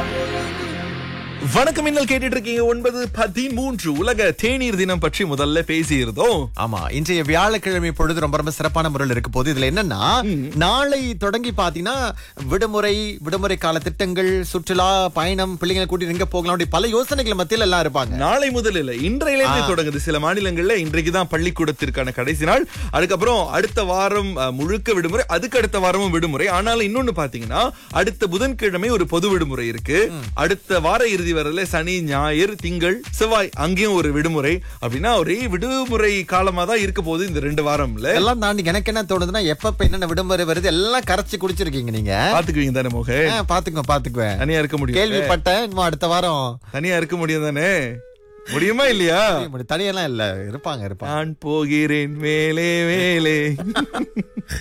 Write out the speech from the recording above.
வணக்கம் இன்னல் கேட்டுட்டு இருக்கீங்க ஒன்பது பதிமூன்று உலக தேநீர் தினம் பற்றி முதல்ல பேசியிருந்தோம் ஆமா இன்றைய வியாழக்கிழமை பொழுது ரொம்ப ரொம்ப சிறப்பான முறையில் இருக்க போது இதுல என்னன்னா நாளை தொடங்கி பாத்தீங்கன்னா விடுமுறை விடுமுறை கால திட்டங்கள் சுற்றுலா பயணம் பிள்ளைங்களை கூட்டிட்டு எங்க போகலாம் அப்படி பல யோசனைகள் மத்தியில் எல்லாம் இருப்பாங்க நாளை முதல் இல்ல இன்றையிலேருந்து தொடங்குது சில மாநிலங்கள்ல இன்றைக்கு தான் பள்ளிக்கூடத்திற்கான கடைசி நாள் அதுக்கப்புறம் அடுத்த வாரம் அஹ், முழுக்க விடுமுறை அதுக்கு அடுத்த வாரமும் விடுமுறை ஆனாலும் இன்னொன்னு பாத்தீங்கன்னா அடுத்த புதன்கிழமை ஒரு பொது விடுமுறை இருக்கு அடுத்த வார இறுதி வரல சனி ஞாயிறு திங்கள் செவ்வாய் அங்கேயும் ஒரு விடுமுறை அப்படின்னா ஒரே விடுமுறை காலமா தான் இருக்க போகுது இந்த ரெண்டு வாரம்ல எல்லாம் தாண்டி எனக்கு என்ன தோணுதுன்னா எப்ப என்னென்ன விடுமுறை வருது எல்லாம் கரைச்சு குடிச்சிருக்கீங்க நீங்க பாத்துக்குவீங்க தானே மோக ஆ, பாத்துக்குவேன் பாத்துக்குவேன் தனியா இருக்க முடியும் கேள்விப்பட்டேன் இன்னும் அடுத்த வாரம் தனியா இருக்க முடியும் தானே முடியுமா இல்லையா தனியெல்லாம் இல்ல இருப்பாங்க இருப்பாங்க நான் போகிறேன் மேலே மேலே